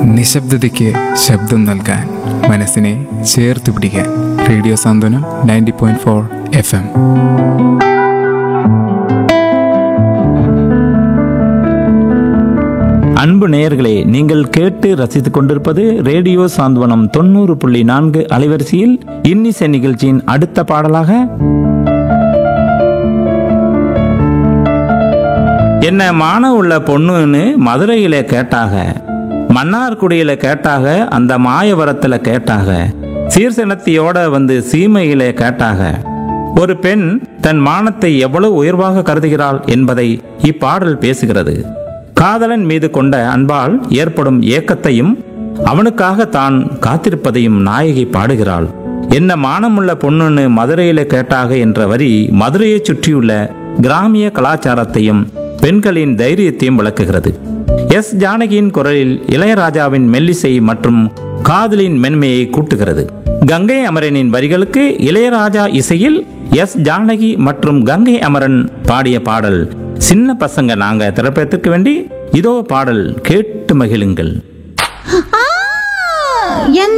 നിശബ്ദതയ്ക്ക് ശബ്ദം നൽകാൻ മനസ്സിനെ ചേർത്ത് പിടിക്കാൻ radio Santhwanam ninety point four F M அன்பு நேயர்களே நீங்கள் கேட்டு ரசித்துக் கொண்டிருப்பது ரேடியோ சாந்தவனம் தொண்ணூறு புள்ளி நான்கு அலைவரிசையில் இன்னிசை நிகழ்ச்சியின் அடுத்த பாடலாக என்ன மான உள்ள பொண்ணுன்னு மதுரையில கேட்டாக மன்னார்குடியில கேட்டாக அந்த மாயவரத்துல கேட்டாக சீர்சனத்தியோட வந்து சீமையில கேட்டாக ஒரு பெண் தன் மானத்தை எவ்வளவு உயர்வாக கருதுகிறாள் என்பதை இப்பாடல் பேசுகிறது காதலன் மீது கொண்ட அன்பால் ஏற்படும் ஏக்கத்தையும் அவனுக்காக தான் காத்திருப்பதையும் நாயகி பாடுகிறாள் என்ன மானமுள்ள பொண்ணுன்னு மதுரையில கேட்டாக என்ற வரி மதுரையை சுற்றியுள்ள கிராமிய கலாச்சாரத்தையும் பெண்களின் தைரியத்தையும் விளக்குகிறது எஸ் ஜானகியின் குரலில் இளையராஜாவின் மெல்லிசை மற்றும் காதலின் மென்மையை கூட்டுகிறது கங்கை அமரனின் வரிகளுக்கு இளையராஜா இசையில் எஸ் ஜானகி மற்றும் கங்கை அமரன் பாடிய பாடல் சின்ன பசங்க நாங்க திரைப்படத்திற்கு வேண்டி இதோ பாடல் கேட்டு மகிழுங்கள் என்ன